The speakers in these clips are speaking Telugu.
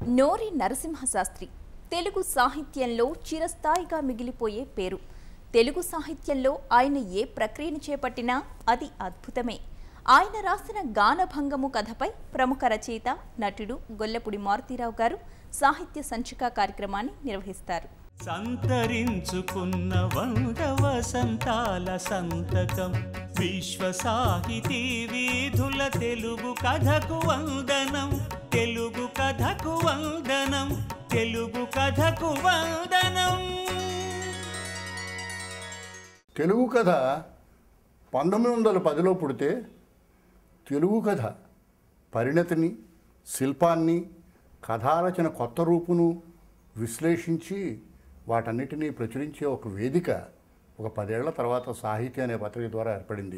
నోరి నరసింహశాస్త్రి తెలుగు సాహిత్యంలో చిరస్థాయిగా మిగిలిపోయే పేరు తెలుగు సాహిత్యంలో ఆయన ఏ ప్రక్రియను చేపట్టినా అది అద్భుతమే ఆయన రాసిన గానభంగము కథపై ప్రముఖ రచయిత నటుడు గొల్లపూడి మారుతీరావు గారు సాహిత్య సంచిక కార్యక్రమాన్ని నిర్వహిస్తారు సంతరించుకున్న వంద వసంతాల సంతకం విశ్వ సాహితీ వీధుల తెలుగు కథకు వందనం తెలుగు కథకు వందనం తెలుగు కథకు వందనం తెలుగు కథ పంతొమ్మిది వందల పదిలో పుడితే తెలుగు కథ పరిణతిని శిల్పాన్ని కథారచన కొత్త రూపును విశ్లేషించి వాటన్నిటినీ ప్రచురించే ఒక వేదిక ఒక పదేళ్ల తర్వాత సాహిత్య అనే పత్రిక ద్వారా ఏర్పడింది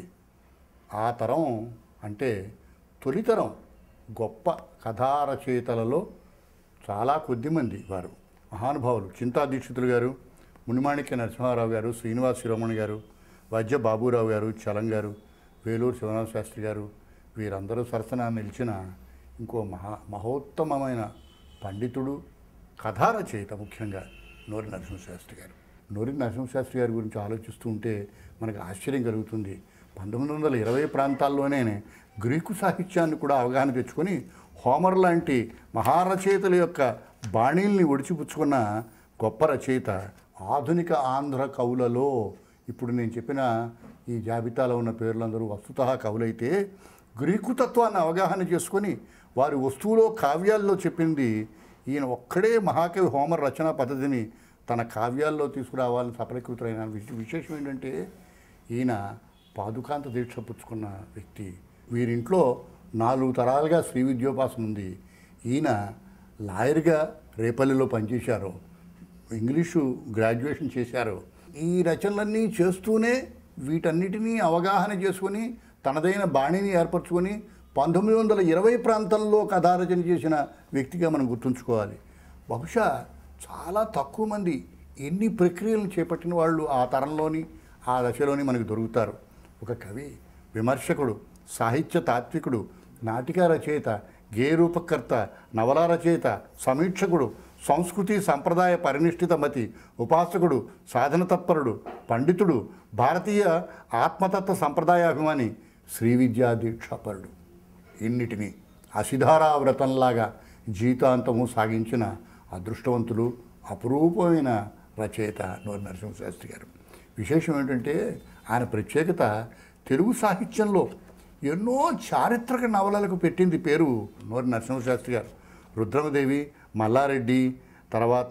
ఆ తరం అంటే తొలితరం గొప్ప కథారచయితలలో చాలా కొద్దిమంది వారు మహానుభావులు చింతా దీక్షితులు గారు మునిమాణిక్య నరసింహారావు గారు శ్రీనివాస్ శిరోమణి గారు వజ్య బాబురావు గారు చలం గారు వేలూరు శివనాథ శాస్త్రి గారు వీరందరూ సరసన నిలిచిన ఇంకో మహా మహోత్తమమైన పండితుడు కథారచయిత ముఖ్యంగా నూరి నరసింహశాస్త్రి గారు నూరి నరసింహశాస్త్రి గారి గురించి ఆలోచిస్తూ ఉంటే మనకు ఆశ్చర్యం కలుగుతుంది పంతొమ్మిది వందల ఇరవై ప్రాంతాల్లోనే గ్రీకు సాహిత్యాన్ని కూడా అవగాహన తెచ్చుకొని హోమర్ లాంటి మహారచయితల యొక్క బాణీల్ని ఒడిచిపుచ్చుకున్న గొప్ప రచయిత ఆధునిక ఆంధ్ర కవులలో ఇప్పుడు నేను చెప్పిన ఈ జాబితాలో ఉన్న పేర్లందరూ వస్తుత కవులైతే గ్రీకు తత్వాన్ని అవగాహన చేసుకొని వారి వస్తువులో కావ్యాల్లో చెప్పింది ఈయన ఒక్కడే మహాకవి హోమర్ రచనా పద్ధతిని తన కావ్యాల్లో తీసుకురావాలని సఫలీకృతులైన విశ- విశేషం ఏంటంటే ఈయన పాదుకాంత దీక్ష పుచ్చుకున్న వ్యక్తి వీరింట్లో నాలుగు తరాలుగా శ్రీ విద్యోపాసన ఉంది ఈయన లాయర్గా రేపల్లిలో పనిచేశారు ఇంగ్లీషు గ్రాడ్యుయేషన్ చేశారు ఈ రచనలన్నీ చేస్తూనే వీటన్నిటినీ అవగాహన చేసుకొని తనదైన బాణిని ఏర్పరచుకొని పంతొమ్మిది వందల ఇరవై ప్రాంతంలో కథారచన చేసిన వ్యక్తిగా మనం గుర్తుంచుకోవాలి బహుశా చాలా తక్కువ మంది ఎన్ని ప్రక్రియలను చేపట్టిన వాళ్ళు ఆ తరంలోని ఆ దశలోని మనకు దొరుకుతారు ఒక కవి విమర్శకుడు సాహిత్య తాత్వికుడు నాటికా రచయిత గేయ రూపకర్త నవలా రచయిత సమీక్షకుడు సంస్కృతి సంప్రదాయ పరినిష్ఠిత మతి ఉపాసకుడు సాధన తత్పరుడు పండితుడు భారతీయ ఆత్మతత్వ సంప్రదాయాభిమాని శ్రీ విద్యా దీక్షాపరుడు ఇన్నిటిని అసిధారా వ్రతంలాగా జీతాంతము సాగించిన అదృష్టవంతులు అపురూపమైన రచయిత నోరి నరసింహశాస్త్రి గారు విశేషం ఏంటంటే ఆయన ప్రత్యేకత తెలుగు సాహిత్యంలో ఎన్నో చారిత్రక నవలలకు పెట్టింది పేరు నోరి నరసింహశాస్త్రి గారు రుద్రమదేవి మల్లారెడ్డి తర్వాత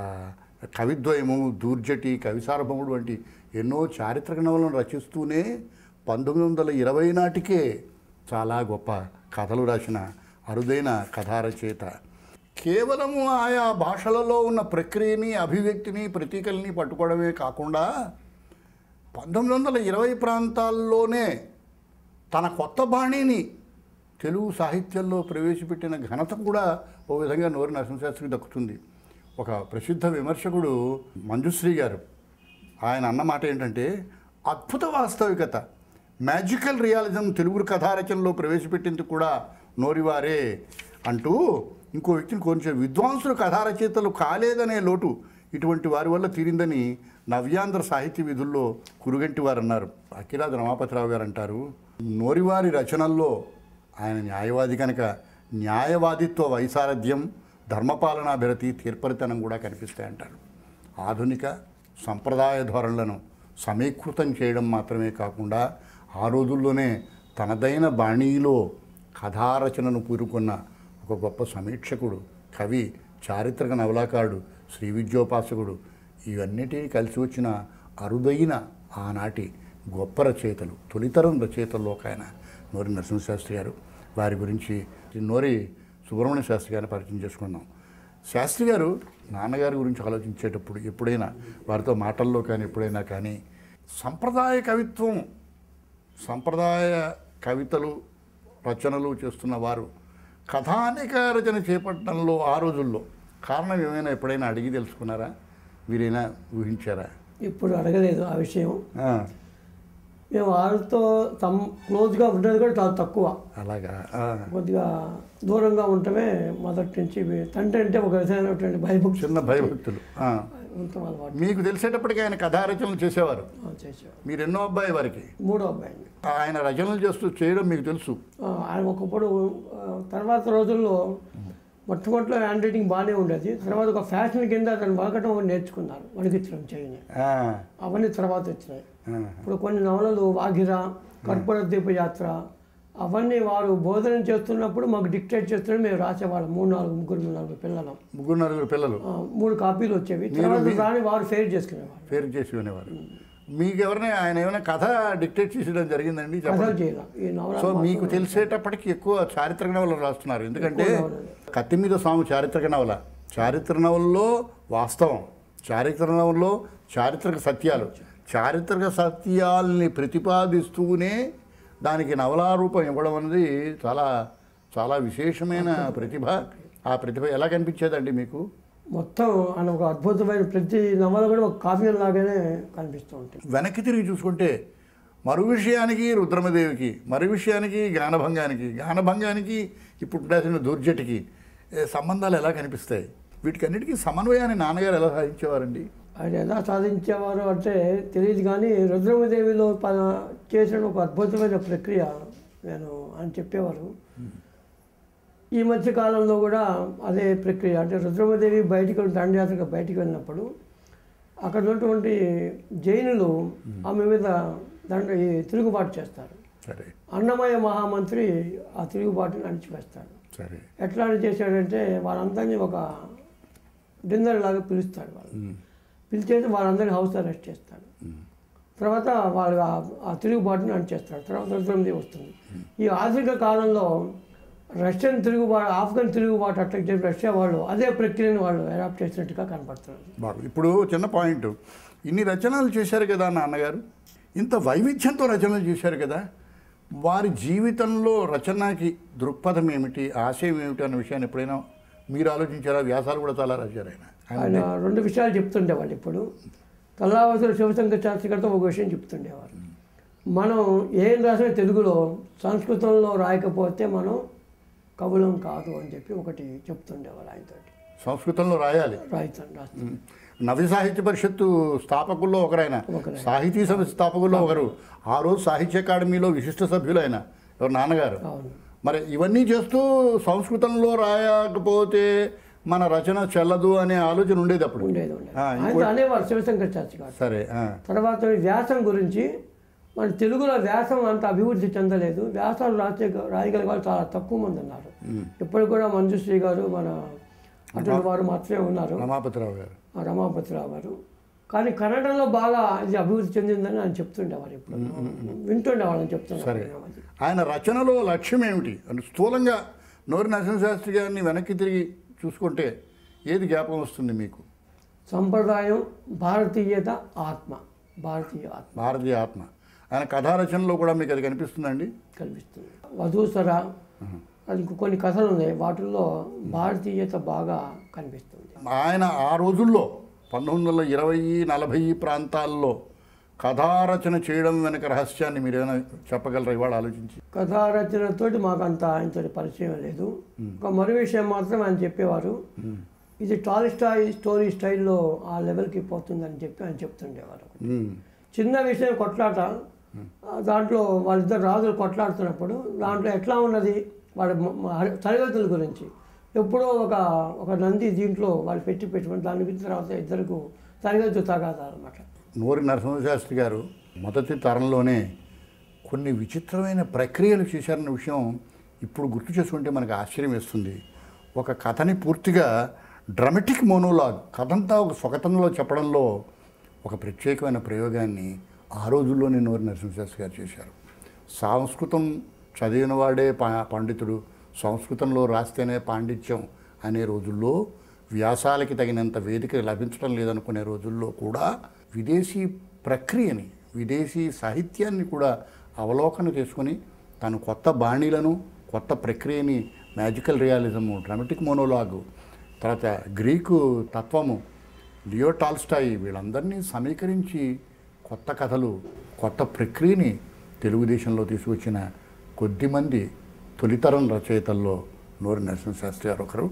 కవిద్వయము దూర్జటి కవిసారభముడు వంటి ఎన్నో చారిత్రక నవలను రచిస్తూనే పంతొమ్మిది వందల ఇరవై నాటికే చాలా గొప్ప కథలు రాసిన అరుదైన కథారచయిత కేవలము ఆయా భాషలలో ఉన్న ప్రక్రియని అభివ్యక్తిని ప్రతీకల్ని పట్టుకోవడమే కాకుండా పంతొమ్మిది వందల ఇరవై ప్రాంతాల్లోనే తన కొత్త బాణిని తెలుగు సాహిత్యంలో ప్రవేశపెట్టిన ఘనత కూడా ఓ విధంగా నోరి నరసింహశాస్త్రికి దక్కుతుంది ఒక ప్రసిద్ధ విమర్శకుడు మంజుశ్రీ గారు ఆయన అన్న మాట ఏంటంటే అద్భుత వాస్తవికత మ్యాజికల్ రియాలిజం తెలుగు కథారచనలో ప్రవేశపెట్టింది కూడా నోరివారే అంటూ ఇంకో వ్యక్తిని కొంచెం విద్వాంసులు కథారచయితలు కాలేదనే లోటు ఇటువంటి వారి వల్ల తీరిందని నవ్యాంధ్ర సాహిత్య విధుల్లో కురుగంటి వారు అన్నారు అఖిలాద రమాపతిరావు గారు అంటారు నోరివారి రచనల్లో ఆయన న్యాయవాది కనుక న్యాయవాదిత్వ వైసారథ్యం ధర్మపాలనాభిరతి తీర్పరితనం కూడా కనిపిస్తాయంటారు ఆధునిక సంప్రదాయ ధోరణులను సమీకృతం చేయడం మాత్రమే కాకుండా ఆ రోజుల్లోనే తనదైన బాణీలో కథారచనను పూరుకున్న ఒక గొప్ప సమీక్షకుడు కవి చారిత్రక నవలాకారుడు శ్రీ విద్యోపాసకుడు ఇవన్నిటినీ కలిసి వచ్చిన అరుదైన ఆనాటి గొప్ప రచయితలు తొలితరం రచయితల్లో ఒక ఆయన నోరి నరసింహశాస్త్రి గారు వారి గురించి నోరి సుబ్రహ్మణ్య శాస్త్రి గారిని పరిచయం చేసుకున్నాం శాస్త్రి గారు నాన్నగారి గురించి ఆలోచించేటప్పుడు ఎప్పుడైనా వారితో మాటల్లో కానీ ఎప్పుడైనా కానీ సంప్రదాయ కవిత్వం సంప్రదాయ కవితలు రచనలు చేస్తున్న వారు కథానిక రచన చేపట్టడంలో ఆ రోజుల్లో కారణం ఏమైనా ఎప్పుడైనా అడిగి తెలుసుకున్నారా వీరైనా ఊహించారా ఇప్పుడు అడగలేదు ఆ విషయం ఆ, మేము వాళ్ళతో సమ్ క్లోజ్గా ఉండేది కూడా చాలా తక్కువ అలాగా ఆ. కొద్దిగా దూరంగా ఉండటమే మొదటి నుంచి మీ- తండ్రి అంటే ఒక విధమైనటువంటి భయభక్తి చిన్న భయభక్తులు ఆ. ఉంటాం అలవాటు మీకు తెలిసేటప్పటికి ఆయన కథారచనలు చేసేవారు ఆ, చేసేవాడు మీరు ఎన్నో అబ్బాయి వారికి మూడో అబ్బాయిని ఆయన రచనలు చేస్తూ చేయడం మీకు తెలుసు ఆ, ఆయన ఒకప్పుడు ఆ, తర్వాత రోజుల్లో మొట్టమొదటిలో హ్యాండ్ రైటింగ్ బాగానే ఉండేది తర్వాత ఒక ఫ్యాషన్ కింద దాన్ని వలకటం నేర్చుకున్నారు వణికించడం చేయని ఆ. అవన్నీ తర్వాత వచ్చినాయి ఆ. ఇప్పుడు కొన్ని నవలలు వాగిర కర్పూర దీపయాత్ర అవన్నీ వారు బోధన చేస్తున్నప్పుడు మాకు డిక్టేట్ చేస్తున్నప్పుడు మేము రాసేవాళ్ళం మూడు నాలుగు ముగ్గురు నాలుగు పిల్లలు ముగ్గురు నలుగురు పిల్లలు ఆ, మూడు కాపీలు వచ్చేవి తర్వాత దాన్ని వారు ఫెయిర్ చేసుకునేవారు పేరు చేసి వినేవారు మీకు ఎవరైనా ఆయన ఏమైనా కథ డిక్టేట్ చేసేయడం జరిగిందండి కథలు చెప్పండి చేయాలి ఈ నవల సో మీకు తెలిసేటప్పటికి ఎక్కువ చారిత్రక నవలలు రాస్తున్నారు ఎందుకంటే ఎక్కువ నవలలు. కత్తి మీద స్వామి చారిత్రక నవల చారిత్రక నవలలో వాస్తవం చారిత్రక నవలలో చారిత్రక సత్యాలు చారిత్రక సత్యాల్ని ప్రతిపాదిస్తూనే దానికి నవలారూపం ఇవ్వడం అనేది చాలా చాలా విశేషమైన ప్రతిభ ఆ ప్రతిభ ఎలా కనిపించేదండి మీకు మొత్తం ఆయన ఒక అద్భుతమైన ప్రతి నవల కూడా ఒక కావ్యం లాగానే కనిపిస్తూ ఉంటుంది వెనక్కి తిరిగి చూసుకుంటే మరు విషయానికి రుద్రమదేవికి మరు విషయానికి గానభంగానికి గానభంగానికి ఇప్పుడు ఉండాల్సిన దూర్జటికి ఏ, సంబంధాలు ఎలా కనిపిస్తాయి వీటికన్నిటికీ సమన్వయాన్ని నాన్నగారు ఎలా సాధించేవారండి ఆయన ఎలా సాధించేవారు అంటే తెలియదు కానీ రుద్రమదేవిలో ప- చేసిన ఒక అద్భుతమైన ప్రక్రియ నేను ఆయన చెప్పేవారు ఈ మధ్య కాలంలో కూడా అదే ప్రక్రియ అంటే రుద్రమదేవి బయటికి వెళ్ళి దండయాత్రగా బయటికి వెళ్ళినప్పుడు అక్కడ ఉన్నటువంటి జైనులు ఆమె మీద దండ ఈ తిరుగుబాటు చేస్తారు సరే అన్నమయ్య మహామంత్రి ఆ తిరుగుబాటుని అణిచివేస్తాడు సరే ఎట్లా చేశాడంటే వాళ్ళందరినీ ఒక డిన్నర్ లాగా పిలుస్తాడు వాళ్ళు పిలిచేసి వాళ్ళందరినీ హౌస్ అరెస్ట్ చేస్తాడు తర్వాత వాళ్ళు ఆ- ఆ తిరుగుబాటుని అణిచేస్తాడు తర్వాత రుద్రమదేవి వస్తుంది ఈ ఆధునిక కాలంలో రష్యన్ తిరుగుబాటు ఆఫ్ఘన్ తిరుగుబాటు అటాక్ చేసిన రష్యా వాళ్ళు అదే ప్రక్రియను వాళ్ళు అడాప్ట్ చేసినట్టుగా కనపడుతున్నారు బాగా ఇప్పుడు చిన్న పాయింట్ ఇన్ని రచనలు చేశారు కదా నాన్నగారు ఇంత వైవిధ్యంతో రచనలు చేశారు కదా వారి జీవితంలో రచనకి దృక్పథం ఏమిటి ఆశయం ఏమిటి అన్న విషయాన్ని ఎప్పుడైనా మీరు ఆలోచించారా వ్యాసాలు కూడా చాలా రాశారు ఆయన ఆయన ఆయన రెండు విషయాలు చెప్తుండేవాళ్ళు ఇప్పుడు కల్లావతుల శివశంకర్ శాస్త్రి గారితో ఒక విషయం చెప్తుండేవారు మనం ఏం రాసిన తెలుగులో సంస్కృతంలో రాయకపోతే మనం కవులం కాదు అని చెప్పి ఒకటి చెప్తుండేవారు ఆయనతోటి సంస్కృతంలో రాయాలి రాయితాను రాస్తాను నవ్య సాహిత్య పరిషత్తు స్థాపకుల్లో ఒకరైన ఒకరైన. సాహితీ సమితి స్థాపకుల్లో ఒకరు ఆ రోజు సాహిత్య అకాడమీలో విశిష్ట సభ్యులైన ఎవరు నాన్నగారు అవును మరి ఇవన్నీ చేస్తూ సంస్కృతంలో రాయకపోతే మన రచన చెల్లదు అనే ఆలోచన ఉండేది అప్పుడు ఉండేది ఉండేది ఆ, ఆయన ఇంకో- అనేవారు శివశంకర్ శాస్త్రి గారు సరే ఆ, తర్వాత వ్యాసం గురించి మన తెలుగులో వ్యాసం అంత అభివృద్ధి చెందలేదు వ్యాసాలు రాసే రాయగలిగే వాళ్ళు చాలా తక్కువ మంది ఉన్నారు ఇప్పుడు కూడా మంజుశ్రీ గారు మన అటువంటి వారు మాత్రమే ఉన్నారు రమాపతిరావు గారు ఆ రమాపతిరావు గారు కానీ కన్నడంలో బాగా ఇది అభివృద్ధి చెందిందని ఆయన చెప్తుండేవారు ఇప్పుడు వింటుండేవాళ్ళని చెప్తున్నారు సరే ఆయన రచనలో లక్ష్యం ఏమిటి అని స్థూలంగా నోరి నరసింహశాస్త్రి గారిని వెనక్కి తిరిగి చూసుకుంటే ఏది జ్ఞాపకం వస్తుంది మీకు సంప్రదాయం భారతీయత ఆత్మ భారతీయ ఆత్మ భారతీయ ఆత్మ ఆయన కథా రచనలో కూడా మీకు అది కనిపిస్తుందండి కనిపిస్తుంది వధూసర అది ఇంకో కొన్ని కథలు ఉన్నాయి వాటిల్లో భారతీయత బాగా కనిపిస్తుంది ఆయన ఆ రోజుల్లో పంతొమ్మిది వందల ఇరవై నలభై ప్రాంతాల్లో కథారచన చేయడం వెనక రహస్యాన్ని మీరు ఏమైనా చెప్పగలరా ఇవాళ ఆలోచించి కథా రచనతోటి మాకు అంత ఆయనతో పరిచయం లేదు ఒక మరో విషయం మాత్రం ఆయన చెప్పేవారు ఇది టాలిస్టాయ్ స్టోరీ స్టైల్లో ఆ లెవెల్కి పోతుందని చెప్పి ఆయన చెప్తుండేవారు ఉమ్, చిన్న విషయం కొట్లాట ఆ, దాంట్లో వాళ్ళిద్దరు రాజులు కొట్లాడుతున్నప్పుడు దాంట్లో ఎట్లా ఉన్నది వాళ్ళ మ- మ- హరి- తరగతుల గురించి ఎప్పుడో ఒక ఒక నంది దీంట్లో వాళ్ళు పెట్టి పెట్టుకుని దాని గురించి తర్వాత ఇద్దరికి తరగతి తగాదాలన్నమాట నూరి నరసింహశాస్త్రి గారు మొదటి తరంలోనే కొన్ని విచిత్రమైన ప్రక్రియలు చేశారన్న విషయం ఇప్పుడు గుర్తు చేసుకుంటే మనకు ఆశ్చర్యం వేస్తుంది ఒక కథని పూర్తిగా డ్రమటిక్ మోనోలాగ్ కథంతా ఒక స్వగతంలో చెప్పడంలో ఒక ప్రత్యేకమైన ప్రయోగాన్ని ఆ రోజుల్లోనే నూరి నరసింహశాస్త్రి గారు చేశారు సంస్కృతం చదివిన వాడే పా పండితుడు సంస్కృతంలో రాస్తేనే పాండిత్యం అనే రోజుల్లో వ్యాసాలకి తగినంత వేదిక లభించడం లేదనుకునే రోజుల్లో కూడా విదేశీ ప్రక్రియని విదేశీ సాహిత్యాన్ని కూడా అవలోకన చేసుకొని తను కొత్త బాణీలను కొత్త ప్రక్రియని మ్యాజికల్ రియాలిజము డ్రామాటిక్ మోనోలాగు తర్వాత గ్రీకు తత్వము లియో టాల్స్టాయి వీళ్ళందరినీ సమీకరించి కొత్త కథలు కొత్త ప్రక్రియని తెలుగుదేశంలో తీసుకొచ్చిన కొద్దిమంది తొలితరం రచయితల్లో నూరి నరసింహశాస్త్రి గారు ఒకరు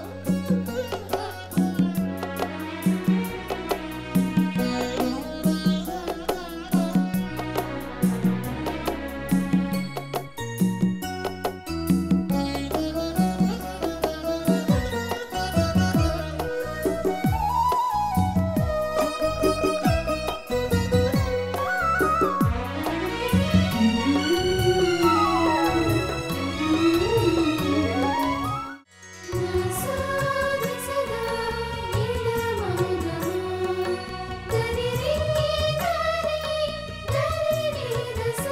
సాది సదా నీలమగమా కనిరి కని నరిని దసా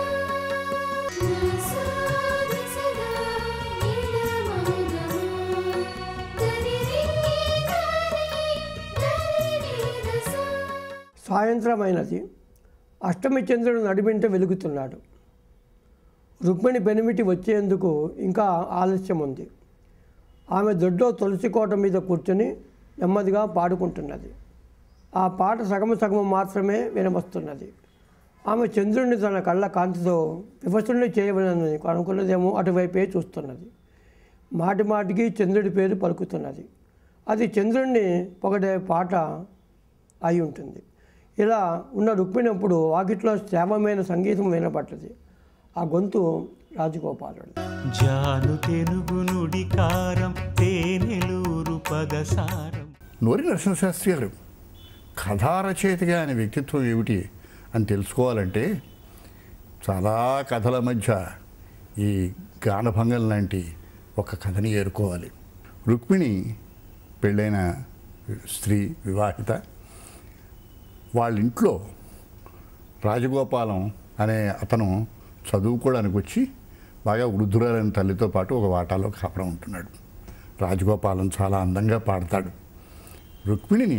సాది సదా నీలమగమా కనిరి కని నరిని దసా సాయంత్రమైనది అష్టమి చంద్రుడు నడిమింట వెలుగుతున్నాడు రుక్మిణి పెనిమిటి వచ్చేందుకు ఇంకా ఆలస్యం ఉంది ఆమె దొడ్లో తులసి కోట మీద కూర్చొని నెమ్మదిగా పాడుకుంటున్నది ఆ పాట సగము సగము మాత్రమే వినవస్తున్నది ఆమె చంద్రుడిని తన కళ్ళ కాంతితో వివసుని చేయవలని అనుకున్నదేమో అటువైపే చూస్తున్నది మాటి మాటికి చంద్రుడి పేరు పలుకుతున్నది అది చంద్రుడిని పొగడే పాట అయి ఉంటుంది ఇలా ఉన్న రుక్మిణప్పుడు వాకిట్లో శ్రావమైన సంగీతం వినపడ్డది ఆ గొంతు రాజగోపాలుడు జాను తెనుగు నుడికారం తేనెలూరు పదసారం నూరి నరసింహశాస్త్రి గారు కథారచయితగా ఆయన వ్యక్తిత్వం ఏమిటి అని తెలుసుకోవాలంటే చాలా కథల మధ్య ఈ గానభంగం లాంటి ఒక కథని ఏరుకోవాలి రుక్మిణి పెళ్ళైన స్త్రీ వివాహిత వాళ్ళ ఇంట్లో రాజగోపాలం అనే అతను చదువుకోవడానికి వచ్చి బాగా వృద్ధురాలైన తల్లితో పాటు ఒక వాటాలో కాపురం ఉంటున్నాడు రాజగోపాలం చాలా అందంగా పాడతాడు రుక్మిణిని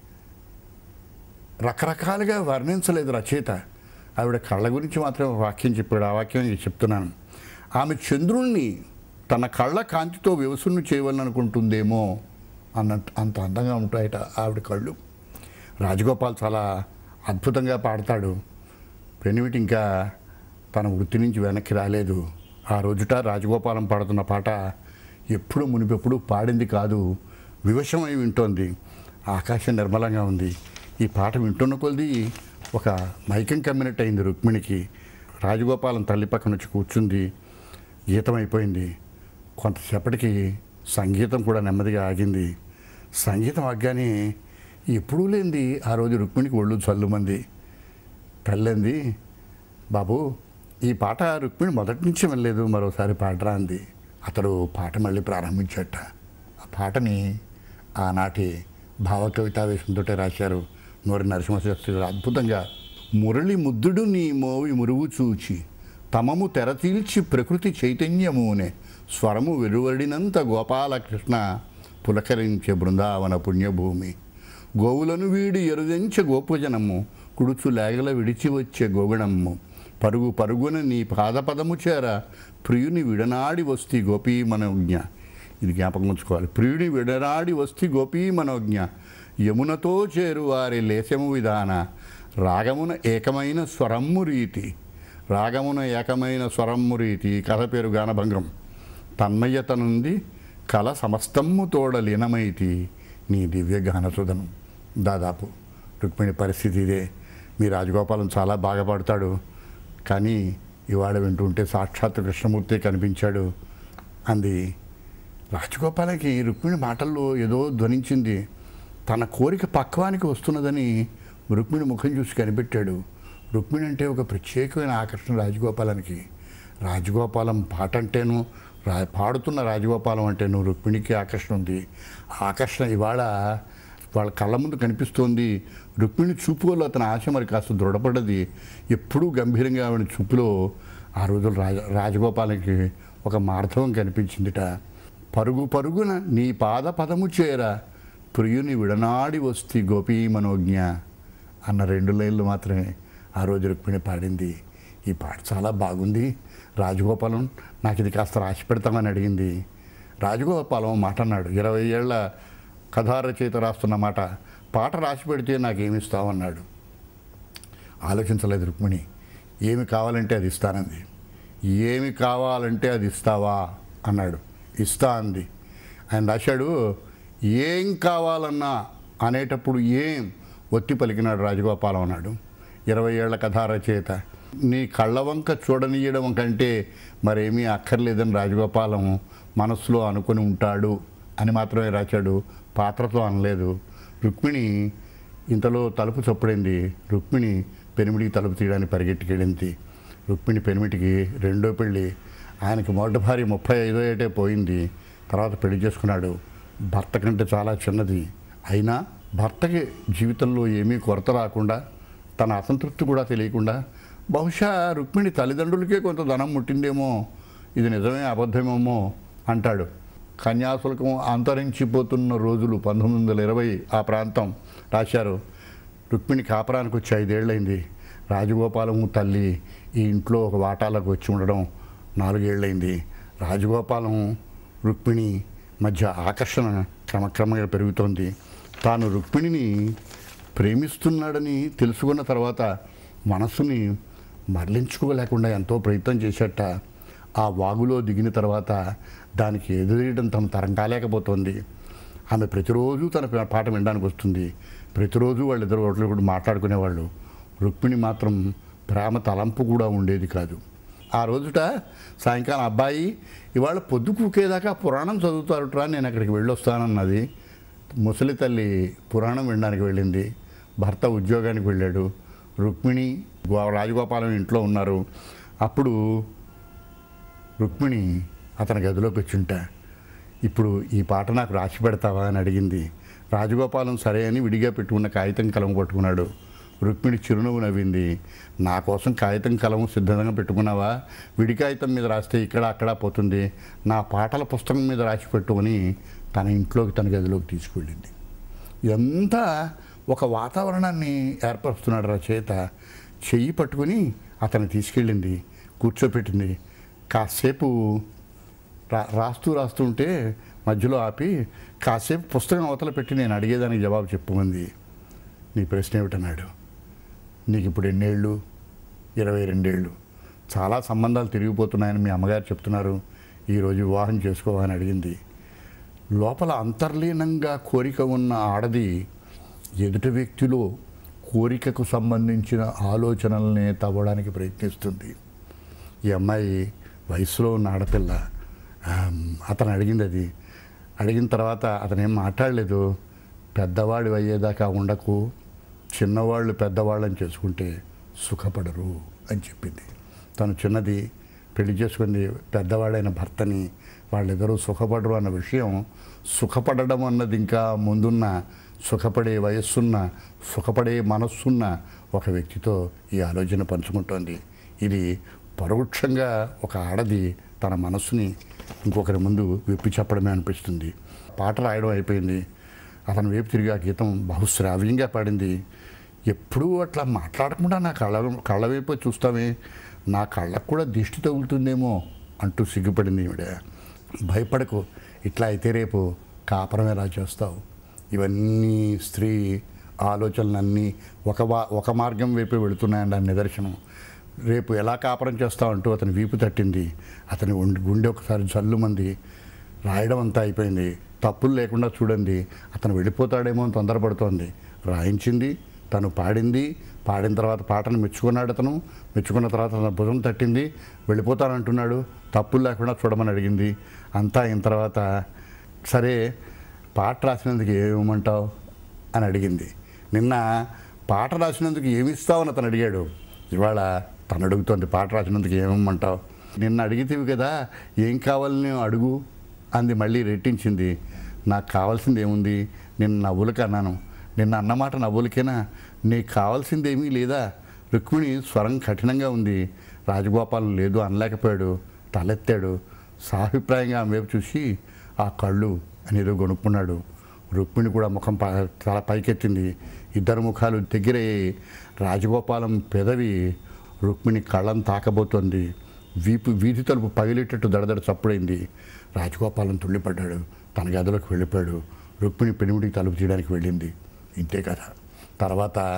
రకరకాలుగా వర్ణించలేదు రచయిత ఆవిడ కళ్ళ గురించి మాత్రం ఒక వాక్యం చెప్పాడు ఆ వాక్యం నేను చెప్తున్నాను ఆమె చంద్రుణ్ణి తన కళ్ళ కాంతితో వ్యవసును చేయవాలనుకుంటుందేమో అన్న అంత అందంగా ఉంటాయట ఆవిడ కళ్ళు రాజగోపాల్ చాలా అద్భుతంగా పాడతాడు పెనివిటి ఇంకా తన వృత్తి నుంచి వెనక్కి రాలేదు ఆ రోజుట రాజగోపాలం పాడుతున్న పాట ఎప్పుడు మునిపెప్పుడు పాడింది కాదు వివశమై వింటోంది ఆకాశం నిర్మలంగా ఉంది ఈ పాట వింటున్న కొలది ఒక మైకం కమ్మినట్టు అయింది రుక్మిణికి రాజగోపాలం తల్లి పక్కన వచ్చి కూర్చుంది గీతం అయిపోయింది కొంతసేపటికి సంగీతం కూడా నెమ్మదిగా ఆగింది సంగీతం ఆగ్గానే ఎప్పుడూ లేనిది ఆ రోజు రుక్మిణికి ఒళ్ళు చల్లుమంది తల్లింది బాబు ఈ పాట రుక్మిణి మొదటి నుంచి వినలేదు మరోసారి పాడరా అంది అతడు పాట మళ్ళీ ప్రారంభించట ఆ పాటని ఆనాటి భావ కవితావేశంతో రాశారు నూరి నరసింహశాస్త్రి గారు అద్భుతంగా మురళి ముద్దుడు నీ మోవి మురువు చూచి తమము తెరతీల్చి ప్రకృతి చైతన్యమునే స్వరము వెలువడినంత గోపాలకృష్ణ పులకరించే బృందావన పుణ్యభూమి గోవులను వీడి ఎరుదెంచ గోపజనము కుడుచు లేగల విడిచి వచ్చే గోగుణమ్ము పరుగు పరుగున నీ పాదపదము చేర ప్రియుని విడనాడి వస్తి గోపీ మనోజ్ఞ ఇది జ్ఞాపకం ఉంచుకోవాలి ప్రియుని విడనాడి వస్తి గోపీ మనోజ్ఞ యమునతో చేరు వారి లేశము విధాన రాగమున ఏకమైన స్వరమ్ము రీతి రాగమున ఏకమైన స్వరమ్ము రీతి ఈ కథ పేరు గానభంగం తన్మయ్యత నుండి కల సమస్తమ్ము తోడ లీనమైతి నీ దివ్య గానసుధనం దాదాపు రుక్మిణి పరిస్థితి ఇదే మీ రాజగోపాలం చాలా బాగా పాడతాడు కానీ ఇవాళ వింటుంటే సాక్షాత్ కృష్ణమూర్తి కనిపించాడు అంది రాజగోపాలకి రుక్మిణి మాటల్లో ఏదో ధ్వనించింది తన కోరిక పక్వానికి వస్తున్నదని రుక్మిణి ముఖం చూసి కనిపెట్టాడు రుక్మిణి అంటే ఒక ప్రత్యేకమైన ఆకర్షణ రాజగోపాలానికి రాజగోపాలం పాట అంటేను రా పాడుతున్న రాజగోపాలం అంటేను రుక్మిణికి ఆకర్షణ ఉంది ఆ ఆకర్షణ ఇవాళ వాళ్ళ కళ్ళ ముందు కనిపిస్తోంది రుక్మిణి చూపులో అతని ఆశ మరి కాస్త దృఢపడ్డది ఎప్పుడూ గంభీరంగా ఆవిడ చూపులో ఆ రోజులు రాజ రాజగోపాలకి ఒక మార్ధవం కనిపించిందిట పరుగు పరుగున నీ పాద పదము చేర ప్రియుని విడనాడి వస్తి గోపీ మనోజ్ఞ అన్న రెండు లైన్లు మాత్రమే ఆ రోజు రుక్మిణి పాడింది ఈ పాట చాలా బాగుంది రాజగోపాలం నాకు ఇది కాస్త రాసి పెడతామని అడిగింది రాజగోపాలం మాట అన్నాడు ఇరవై ఏళ్ల కథా రచయిత రాస్తున్న మాట పాట రాసి పెడితే నాకేమి ఇస్తావన్నాడు ఆలోచించలేదు రుక్మిణి ఏమి కావాలంటే అది ఇస్తానంది ఏమి కావాలంటే అది ఇస్తావా అన్నాడు ఇస్తా అంది ఆయన రాశాడు ఏం కావాలన్నా అనేటప్పుడు ఏం ఒత్తి పలికినాడు రాజగోపాలం అన్నాడు ఇరవై ఏళ్ల కథా రచయిత నీ కళ్ళ వంక చూడనీయడం కంటే మరేమీ అక్కర్లేదని రాజగోపాలం మనస్సులో అనుకుని ఉంటాడు అని మాత్రమే రాశాడు పాత్రతో అనలేదు రుక్మిణి ఇంతలో తలుపు చప్పుడైంది రుక్మిణి పెనిమిడికి తలుపు తీయడానికి పరిగెట్టుకెళ్ళింది రుక్మిణి పెనిమిటికి రెండో పెళ్ళి ఆయనకి మొదటి భార్య ముప్పై ఐదో ఏటే పోయింది తర్వాత పెళ్లి చేసుకున్నాడు భర్త కంటే చాలా చిన్నది అయినా భర్తకి జీవితంలో ఏమీ కొరత రాకుండా తన అసంతృప్తి కూడా తెలియకుండా బహుశా రుక్మిణి తల్లిదండ్రులకే కొంత ధనం ముట్టిందేమో ఇది నిజమే అబద్ధమేమో అంటాడు కన్యాశుల్కం అంతరించిపోతున్న రోజులు పంతొమ్మిది వందల ఇరవై ఆ ప్రాంతం రాశారు రుక్మిణి కాపురానికి వచ్చి ఐదేళ్లైంది రాజగోపాలము తల్లి ఈ ఇంట్లో ఒక వాటాలకు వచ్చి ఉండడం నాలుగేళ్లైంది రాజగోపాలం రుక్మిణి మధ్య ఆకర్షణ క్రమక్రమంగా పెరుగుతోంది తాను రుక్మిణిని ప్రేమిస్తున్నాడని తెలుసుకున్న తర్వాత మనసుని మరలించుకోలేకుండా ఎంతో ప్రయత్నం చేసేట ఆ వాగులో దిగిన తర్వాత దానికి ఎదురేయడం తను తరం కాలేకపోతుంది ఆమె ప్రతిరోజు తన పాట వినడానికి వస్తుంది ప్రతిరోజు వాళ్ళిద్దరు ఒకళ్ళు కూడా మాట్లాడుకునేవాళ్ళు రుక్మిణి మాత్రం ప్రేమ తలంపు కూడా ఉండేది కాదు ఆ రోజుట సాయంకాలం అబ్బాయి ఇవాళ పొద్దు కూకేదాకా పురాణం చదువుతారుట్రా నేను అక్కడికి వెళ్ళొస్తానన్నది ముసలి తల్లి పురాణం వినడానికి వెళ్ళింది భర్త ఉద్యోగానికి వెళ్ళాడు రుక్మిణి గో- రాజగోపాలం ఇంట్లో ఉన్నారు అప్పుడు రుక్మిణి అతని గదిలోకి వచ్చుంటా ఇప్పుడు ఈ పాట నాకు రాసి పెడతావా అని అడిగింది రాజగోపాలం సరే అని విడిగా పెట్టుకున్న కాగితం కలం పట్టుకున్నాడు రుక్మిణి చిరునవ్వు నవ్వింది నా కోసం కాగితం కలం సిద్ధంగా పెట్టుకున్నావా విడి కాగితం మీద రాస్తే ఇక్కడ అక్కడ పోతుంది నా పాటల పుస్తకం మీద రాసి పెట్టుకొని తన ఇంట్లోకి తన గదిలోకి తీసుకువెళ్ళింది ఇదంతా ఒక వాతావరణాన్ని ఏర్పరుస్తున్నాడు రచయిత చెయ్యి పట్టుకుని అతన్ని తీసుకెళ్ళింది కూర్చోపెట్టింది కాసేపు రా రాస్తూ రాస్తుంటే మధ్యలో ఆపి కాసేపు పుస్తకం అవతల పెట్టి నేను అడిగేదానికి జవాబు చెప్పుమంది నీ ప్రశ్న ఏమిటన్నాడు నీకు ఇప్పుడు ఎన్నేళ్ళు ఇరవై రెండేళ్ళు చాలా సంబంధాలు తిరిగిపోతున్నాయని మీ అమ్మగారు చెప్తున్నారు ఈరోజు వివాహం చేసుకోవాలని అడిగింది లోపల అంతర్లీనంగా కోరిక ఉన్న ఆడది ఎదుటి వ్యక్తిలో కోరికకు సంబంధించిన ఆలోచనల్ని తవ్వడానికి ప్రయత్నిస్తుంది ఈ అమ్మాయి వయసులో ఉన్న ఆడపిల్ల ఆమ్, అతను అడిగింది అది అడిగిన తర్వాత అతను ఏం మాట్లాడలేదు పెద్దవాడు అయ్యేదాకా ఉండకు చిన్నవాళ్ళు పెద్దవాళ్ళని చేసుకుంటే సుఖపడరు అని చెప్పింది తను చిన్నది పెళ్లి చేసుకుంది పెద్దవాడైన భర్తని వాళ్ళిద్దరూ సుఖపడరు అన్న విషయం సుఖపడడం అన్నది ఇంకా ముందున్న సుఖపడే వయస్సున్న సుఖపడే మనస్సున్న ఒక వ్యక్తితో ఈ ఆలోచన పంచుకుంటోంది ఇది పరోక్షంగా ఒక ఆడది తన మనస్సుని ఇంకొకరి ముందు విప్పి చెప్పడమే అనిపిస్తుంది పాట రాయడం అయిపోయింది అతని వైపు తిరిగి ఆ గీతం బహుశ్రావ్యంగా పాడింది ఎప్పుడూ అట్లా మాట్లాడకుండా నా కళ్ళ కళ్ళ వైపు చూస్తామే నా కళ్ళకు కూడా దిష్టి తగులుతుందేమో అంటూ సిగ్గుపడింది ఈవిడ భయపడకు ఇట్లా అయితే రేపు కాపురం ఎలా చేస్తావు ఇవన్నీ స్త్రీ ఆలోచనలన్నీ ఒక వా ఒక మార్గం వైపే వెళుతున్నాయని దాని నిదర్శనం రేపు ఎలా కాపురం చేస్తావు అంటూ అతని వీపు తట్టింది అతని ఉండి- గుండె ఒకసారి జల్లుమంది రాయడం అంతా అయిపోయింది తప్పులు లేకుండా చూడండి అతను వెళ్ళిపోతాడేమో అని తొందరపడుతోంది రాయించింది తను పాడింది పాడిన తర్వాత పాటను మెచ్చుకున్నాడు అతను మెచ్చుకున్న తర్వాత తన భుజం తట్టింది వెళ్ళిపోతానంటున్నాడు తప్పులు లేకుండా చూడమని అడిగింది అంతా అయిన తర్వాత సరే పాట రాసినందుకు ఏమిమంటావు అని అడిగింది నిన్న పాట రాసినందుకు ఏమి ఇస్తావని అతను అడిగాడు ఇవాళ తను అడుగుతోంది పాట రాసినందుకు ఏమమ్మంటావు నిన్న అడిగితేవి కదా ఏం కావాలని అడుగు అంది మళ్ళీ రెట్టించింది నాకు కావాల్సింది ఏముంది నిన్న నవ్వులకి అన్నాను నిన్న అన్నమాట నవ్వులకేనా నీకు కావాల్సింది ఏమీ లేదా రుక్మిణి స్వరం కఠినంగా ఉంది రాజగోపాలం లేదు అనలేకపోయాడు తలెత్తాడు సాభిప్రాయంగా ఆమె వైపు చూసి ఆ కళ్ళు అని ఏదో గొనుక్కున్నాడు రుక్మిణి కూడా ముఖం ప- తల పైకెత్తింది ఇద్దరు ముఖాలు దగ్గరయ్యాయి రాజగోపాలం పెదవి రుక్మిణి కళ్ళను తాకబోతోంది వీపు వీధి తలుపు పగిలేటట్టు దడదడ చప్పుడైంది రాజగోపాలం తుళ్ళిపడ్డాడు తన గదిలోకి వెళ్ళిపోయాడు రుక్మిణి పెనిమిడికి తలుపు తీయడానికి వెళ్ళింది ఇంతే కదా తర్వాత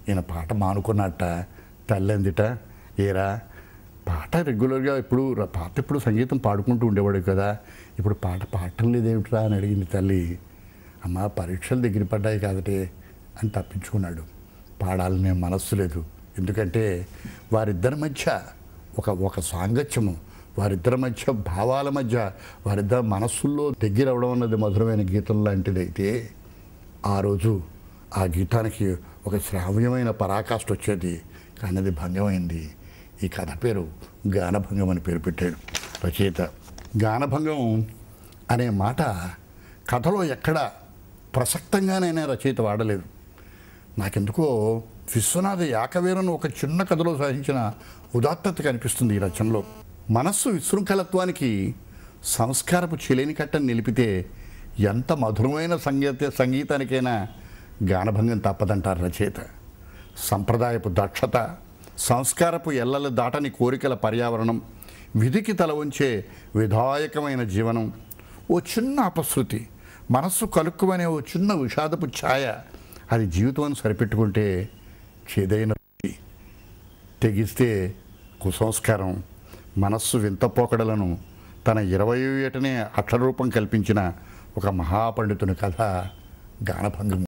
ఈయన పాట మానుకున్నట్ట తల్లందిట ఏరా పాట రెగ్యులర్గా ఇప్పుడు ర- పాట ఇప్పుడు సంగీతం పాడుకుంటూ ఉండేవాడు కదా ఇప్పుడు పాట పాడటం లేదేమిట్రా అని అడిగింది తల్లి అమ్మ పరీక్షలు దగ్గర పడ్డాయి కాబట్టి అని తప్పించుకున్నాడు పాడాలనే మనస్సు లేదు ఎందుకంటే వారిద్దరి మధ్య ఒక ఒక సాంగత్యము వారిద్దరి మధ్య భావాల మధ్య వారిద్దరి మనస్సుల్లో దగ్గర అవడం అన్నది మధురమైన గీతం లాంటిదైతే ఆ రోజు ఆ గీతానికి ఒక శ్రావ్యమైన పరాకాష్ఠ వచ్చేది కానీ అది భంగమైంది ఈ కథ పేరు గానభంగం అని పేరు పెట్టాడు రచయిత గానభంగం అనే మాట కథలో ఎక్కడ ప్రసక్తంగానైనా రచయిత వాడలేదు నాకెందుకో విశ్వనాథ యాకవీరను ఒక చిన్న కథలో సాధించిన ఉదాత్తత కనిపిస్తుంది ఈ రచనలో మనస్సు విశృంఖలత్వానికి సంస్కారపు చెలేని కట్టని నిలిపితే ఎంత మధురమైన సంగీత సంగీతానికైనా గానభంగం తప్పదంటారు రచయిత సంప్రదాయపు దక్షత సంస్కారపు ఎల్లలు దాటని కోరికల పర్యావరణం విధికి తల ఉంచే విధాయకమైన జీవనం ఓ చిన్న అపశృతి మనస్సు కలుక్కుమనే ఓ చిన్న విషాదపు ఛాయ అది జీవితం సరిపెట్టుకుంటే చేదైన రుచి. తెగిస్తే కుసంస్కారం మనస్సు వింత పోకడలను తన ఇరవై ఏటనే అక్షరూపం కల్పించిన ఒక మహాపండితుని కథ గానభంగం